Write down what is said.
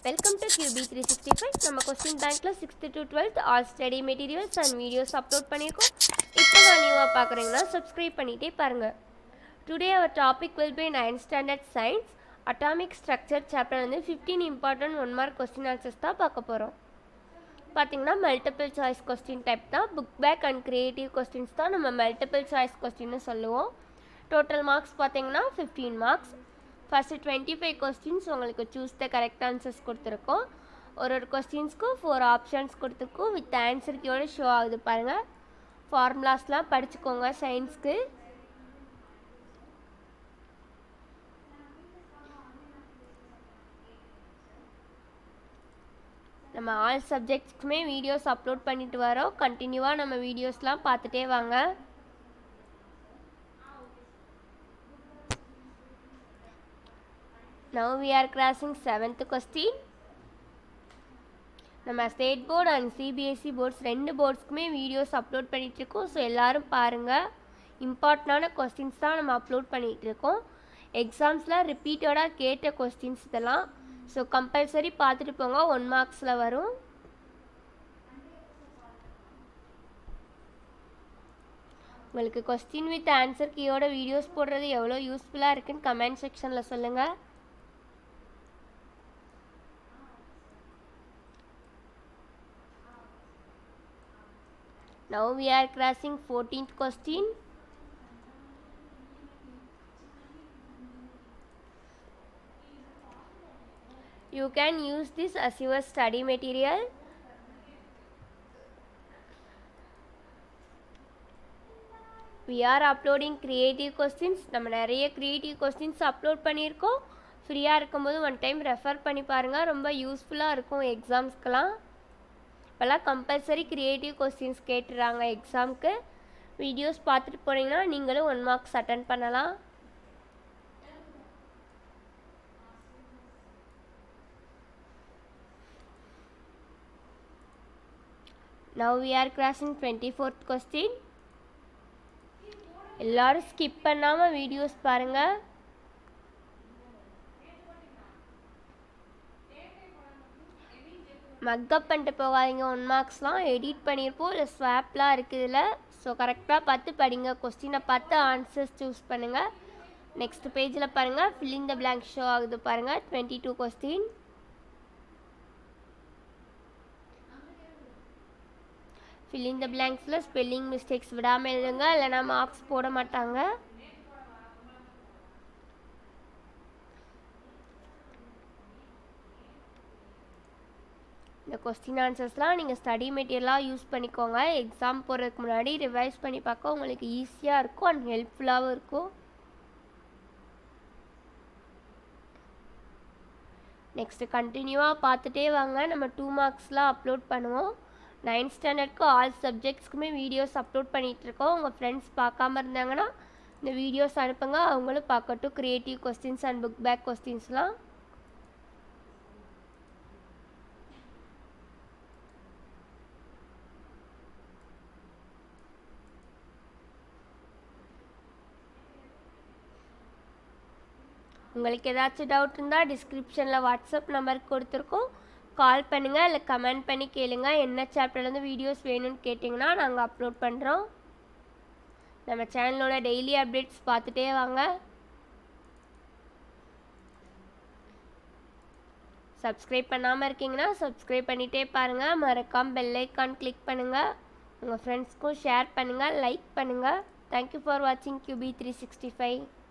Welcome to QB three sixty five நம்ம question பேங்க்கில் sixth to twelfth all study materials and videos upload பண்ணியிருக்கோம் இப்போ தான் நியூவாக பார்க்குறீங்கன்னா சப்ஸ்கிரைப் பண்ணிகிட்டே பாருங்கள் today our topic will be ninth standard science atomic structure chapter வந்து fifteen important one mark question answers தான் பார்க்க போகிறோம் பார்த்தீங்கன்னா மல்டிபிள் சாய்ஸ் கொஸ்டின் டைப் தான் book back and creative questions தான் நம்ம மல்டிபிள் சாய்ஸ் கொஸ்டின்னு சொல்லுவோம் டோட்டல் மார்க்ஸ் பார்த்தீங்கன்னா fifteen marks first twenty five questions உங்களுக்கு சூஸ் த கரெக்ட் ஆன்சர்ஸ் கொடுத்துருக்கோம் ஒரு ஒரு கொஸ்டின்ஸ்க்கும் ஃபோர் ஆப்ஷன்ஸ் கொடுத்துருக்கோம் வித் ஆன்சர் கீயோட ஷோ ஆகுது பாருங்கள் ஃபார்முலாஸ்லாம் படிச்சுக்கோங்க சயின்ஸ்க்கு நம்ம ஆல் சப்ஜெக்ட்ஸ்க்குமே வீடியோஸ் அப்லோட் பண்ணிட்டு வரோம் கண்டினியூவாக நம்ம வீடியோஸ்லாம் பார்த்துட்டே வாங்க now we are crossing seventh question நம்ம state board and CBSE boards ரெண்டு போர்ட்ஸ்க்குமே வீடியோஸ் அப்லோட் பண்ணிகிட்ருக்கோம் ஸோ எல்லோரும் பாருங்கள் இம்பார்ட்டண்டான கொஸ்டின்ஸ் தான் நம்ம அப்லோட் பண்ணிகிட்ருக்கோம் எக்ஸாம்ஸில் ரிப்பீட்டடாக கேட்ட கொஸ்டின்ஸ் இதெல்லாம் ஸோ கம்பல்சரி பார்த்துட்டு போங்க ஒன் மார்க்ஸில் வரும் உங்களுக்கு கொஸ்டின் வித் ஆன்சர் கீயோட வீடியோஸ் போடுறது எவ்வளோ யூஸ்ஃபுல்லாக இருக்குன்னு கமெண்ட் செக்ஷனில் சொல்லுங்கள் Now we are crossing 14th question. You can use this as your study material. We are uploading creative questions. நம்ம நிறைய creative questions அப்லோட் பண்ணியிருக்கோம் ஃப்ரீயாக இருக்கும்போது ஒன் டைம் ரெஃபர் பண்ணி பாருங்கள் ரொம்ப யூஸ்ஃபுல்லாக இருக்கும் எக்ஸாம்ஸ்க்கெலாம் இப்போல்லாம் கம்பல்சரி க்ரியேட்டிவ் கொஸ்டின்ஸ் கேட்டுறாங்க எக்ஸாமுக்கு வீடியோஸ் பார்த்துட்டு போனீங்கன்னா நீங்களும் ஒன் மார்க்ஸ் அட்டன் பண்ணலாம் now we are crossing twenty fourth question எல்லோரும் ஸ்கிப் பண்ணாமல் வீடியோஸ் பாருங்கள் மக்கப் பண்ணிட்டு போகாதீங்க ஒன் மார்க்ஸ்லாம் எடிட் பண்ணியிருப்போம் இல்லை ஸ்வாப்லாம் இருக்குது இதில் ஸோ கரெக்டாக பார்த்து படிங்க கொஸ்டினை பார்த்து ஆன்சர்ஸ் சூஸ் பண்ணுங்கள் நெக்ஸ்ட் பேஜில் பாருங்கள் ஃபில்லிங் த பிளாங்க் ஷோ ஆகுது பாருங்கள் twenty two question filling the பிளாங்க்ஸில் ஸ்பெல்லிங் மிஸ்டேக்ஸ் விடாமல் எழுதுங்க இல்லைனா மார்க்ஸ் போட மாட்டாங்க இந்த கொஸ்டின் ஆன்சர்ஸ்லாம் நீங்கள் ஸ்டடி மெட்டீரியலாக யூஸ் பண்ணிக்கோங்க எக்ஸாம் போகிறதுக்கு முன்னாடி ரிவைஸ் பண்ணி பார்க்க உங்களுக்கு ஈஸியாக இருக்கும் அண்ட் ஹெல்ப்ஃபுல்லாகவும் இருக்கும் நெக்ஸ்ட்டு கண்டினியூவாக பார்த்துட்டே வாங்க நம்ம டூ மார்க்ஸ்லாம் அப்லோட் பண்ணுவோம் நைன்த் ஸ்டாண்டர்ட்க்கு ஆல் சப்ஜெக்ட்ஸ்க்குமே வீடியோஸ் அப்லோட் பண்ணிகிட்ருக்கோம் உங்கள் ஃப்ரெண்ட்ஸ் பார்க்காம இருந்தாங்கன்னா இந்த வீடியோஸ் அனுப்புங்க அவங்களும் பார்க்கட்டும் creative questions and book back கொஸ்டின்ஸ்லாம் உங்களுக்கு ஏதாச்சும் டவுட் இருந்தால் டிஸ்கிரிப்ஷனில் வாட்ஸ்அப் நம்பருக்கு கொடுத்துருக்கோம் கால் பண்ணுங்கள் இல்லை கமெண்ட் பண்ணி கேளுங்க என்ன சாப்டர்லேருந்து வீடியோஸ் வேணும்னு கேட்டிங்கன்னா நாங்கள் அப்லோட் பண்ணுறோம் நம்ம சேனலோட டெய்லி அப்டேட்ஸ் பார்த்துட்டே வாங்க சப்ஸ்கிரைப் பண்ணாமல் இருக்கீங்கன்னா சப்ஸ்கிரைப் பண்ணிகிட்டே பாருங்கள் மறக்காமல் பெல் ஐக்கான் கிளிக் பண்ணுங்கள் உங்கள் ஃப்ரெண்ட்ஸ்க்கும் ஷேர் பண்ணுங்கள் லைக் பண்ணுங்கள் தேங்க்யூ ஃபார் வாட்சிங் கியூபி த்ரீ சிக்ஸ்டி ஃபைவ்